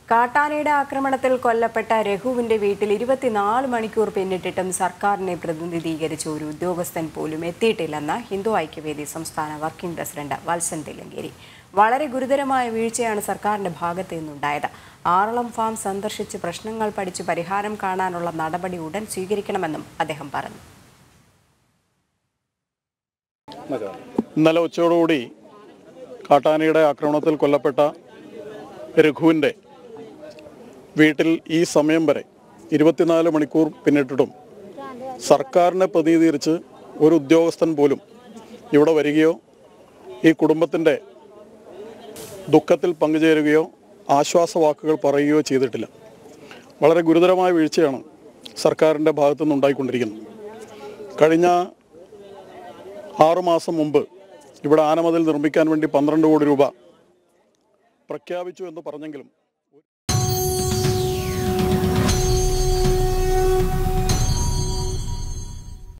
കാട്ടാനയുടെ ആക്രമണത്തിൽ കൊല്ലപ്പെട്ട രഘുവിന്റെ വീട്ടിൽ ഇരുപത്തിനാല് മണിക്കൂർ പിന്നിട്ടിട്ടും സർക്കാരിനെ പ്രതിനിധീകരിച്ച ഒരു ഉദ്യോഗസ്ഥൻ പോലും എത്തിയിട്ടില്ലെന്ന് ഹിന്ദു ഐക്യവേദി സംസ്ഥാന വർക്കിംഗ് പ്രസിഡന്റ് വത്സൻ തില്ലങ്കേരി വളരെ ഗുരുതരമായ വീഴ്ചയാണ് സർക്കാരിന്റെ ഭാഗത്തു നിന്നുണ്ടായത് ആറളം ഫാം സന്ദർശിച്ച് പ്രശ്നങ്ങൾ പഠിച്ച് പരിഹാരം കാണാനുള്ള നടപടി ഉടൻ സ്വീകരിക്കണമെന്നും അദ്ദേഹം പറഞ്ഞു ഇന്നലെ ഉച്ചയോടുകൂടി കാട്ടാനയുടെ ആക്രമണത്തിൽ കൊല്ലപ്പെട്ട രഘുവിൻ്റെ വീട്ടിൽ ഈ സമയം വരെ ഇരുപത്തിനാല് മണിക്കൂർ പിന്നിട്ടിട്ടും സർക്കാരിനെ പ്രതിനിധീകരിച്ച് ഒരു ഉദ്യോഗസ്ഥൻ പോലും ഇവിടെ വരികയോ ഈ കുടുംബത്തിൻ്റെ ദുഃഖത്തിൽ പങ്കുചേരുകയോ ആശ്വാസവാക്കുകൾ പറയുകയോ ചെയ്തിട്ടില്ല വളരെ ഗുരുതരമായ വീഴ്ചയാണ് സർക്കാരിൻ്റെ ഭാഗത്തു നിന്നുണ്ടായിക്കൊണ്ടിരിക്കുന്നത് കഴിഞ്ഞ ആറുമാസം മുമ്പ് ഇവിടെ ആനമതിൽ നിർമ്മിക്കാൻ വേണ്ടി പന്ത്രണ്ട് കോടി രൂപ പ്രഖ്യാപിച്ചു എന്ന് പറഞ്ഞെങ്കിലും